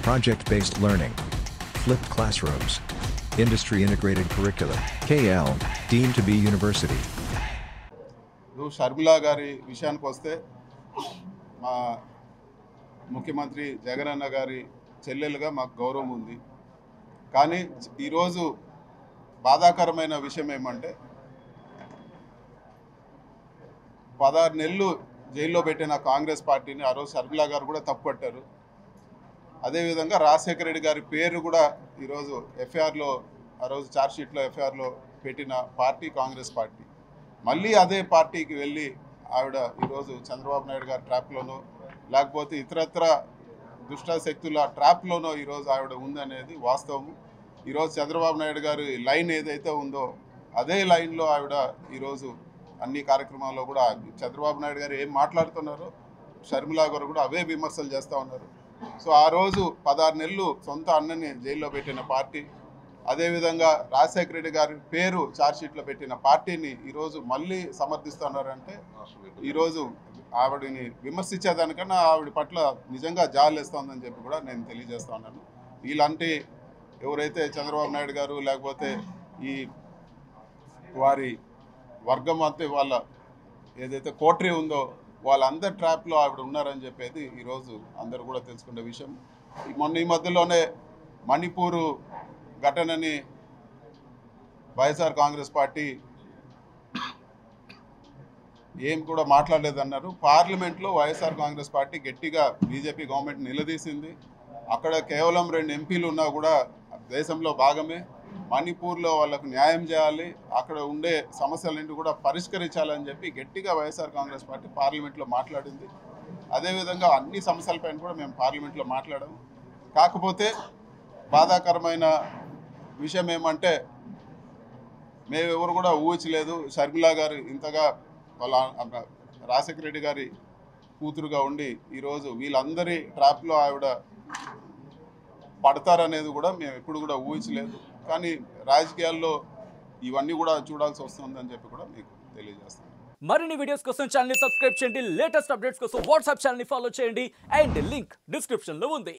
project-based learning, flipped classrooms, industry integrated curriculum, KL, deemed to be university. ఇప్పుడు షర్మిలా గారి విషయానికి వస్తే మా ముఖ్యమంత్రి జగనన్న గారి చెల్లెలుగా మాకు గౌరవం ఉంది కానీ ఈరోజు బాధాకరమైన విషయం ఏమంటే పదహారు నెలలు జైల్లో పెట్టిన కాంగ్రెస్ పార్టీని ఆ రోజు షర్మిలా గారు కూడా తప్పుపట్టారు అదేవిధంగా రాజశేఖర రెడ్డి గారి పేరు కూడా ఈరోజు ఎఫ్ఐఆర్లో ఆ రోజు ఛార్జ్షీట్లో ఎఫ్ఐఆర్లో పెట్టిన పార్టీ కాంగ్రెస్ పార్టీ మళ్ళీ అదే పార్టీకి వెళ్ళి ఆవిడ ఈరోజు చంద్రబాబు నాయుడు గారి ట్రాప్లోనో లేకపోతే ఇతరత్ర దుష్ట శక్తుల ట్రాప్లోనో ఈరోజు ఆవిడ ఉందనేది వాస్తవం ఈరోజు చంద్రబాబు నాయుడు గారి లైన్ ఏదైతే ఉందో అదే లైన్లో ఆవిడ ఈరోజు అన్ని కార్యక్రమాల్లో కూడా చంద్రబాబు నాయుడు గారు ఏం మాట్లాడుతున్నారో షర్మిలా గారు కూడా అవే విమర్శలు చేస్తూ ఉన్నారు సో ఆ రోజు పదహారు నెలలు సొంత అన్నని జైల్లో పెట్టిన పార్టీ అదేవిధంగా రాజశేఖర రెడ్డి గారి పేరు ఛార్జ్షీట్లో పెట్టిన పార్టీని ఈరోజు మళ్ళీ సమర్థిస్తున్నారంటే ఈరోజు ఆవిడని విమర్శించేదానికన్నా ఆవిడ పట్ల నిజంగా జాలేస్తోందని చెప్పి కూడా నేను తెలియజేస్తా ఉన్నాను ఇలాంటి ఎవరైతే చంద్రబాబు నాయుడు గారు లేకపోతే ఈ వారి వర్గం అంతే వాళ్ళ ఏదైతే కోటరీ ఉందో వాళ్ళందరి ట్రాప్లో ఆవిడ ఉన్నారని చెప్పేది ఈరోజు అందరూ కూడా తెలుసుకునే విషయం ఈ మొన్న ఈ మధ్యలోనే మణిపూరు ఘటనని వైఎస్ఆర్ కాంగ్రెస్ పార్టీ ఏం కూడా మాట్లాడలేదన్నారు పార్లమెంట్లో వైఎస్ఆర్ కాంగ్రెస్ పార్టీ గట్టిగా బీజేపీ గవర్నమెంట్ నిలదీసింది అక్కడ కేవలం రెండు ఎంపీలు ఉన్నా కూడా దేశంలో భాగమే మణిపూర్లో వాళ్ళకు న్యాయం చేయాలి అక్కడ ఉండే సమస్యలన్నింటి కూడా పరిష్కరించాలని చెప్పి గట్టిగా వైఎస్ఆర్ కాంగ్రెస్ పార్టీ పార్లమెంట్లో మాట్లాడింది అదేవిధంగా అన్ని సమస్యలపైన కూడా మేము పార్లమెంట్లో మాట్లాడాము కాకపోతే బాధాకరమైన విషయం ఏమంటే మేము ఎవరు కూడా ఊహించలేదు షర్మిలా గారు ఇంతగా వాళ్ళ అన్న- రాజశేఖర రెడ్డి గారి కూతురుగా ఉండి ఈరోజు వీళ్ళందరి ట్రాప్లో ఆవిడ పడతారనేది కూడా మేము ఎప్పుడు కూడా ఊహించలేదు కానీ రాజకీయాల్లో ఇవన్నీ కూడా చూడాల్సి వస్తుందని చెప్పి కూడా మీకు తెలియజేస్తాను మరిన్ని వీడియోస్ కోసం ఛానల్ సబ్స్క్రైబ్ చేయండి లేటెస్ట్ అప్డేట్స్ కోసం వాట్సాప్ ఛానల్ ఫాలో చేయండి అండ్ లింక్ డిస్క్రిప్షన్ లో ఉంది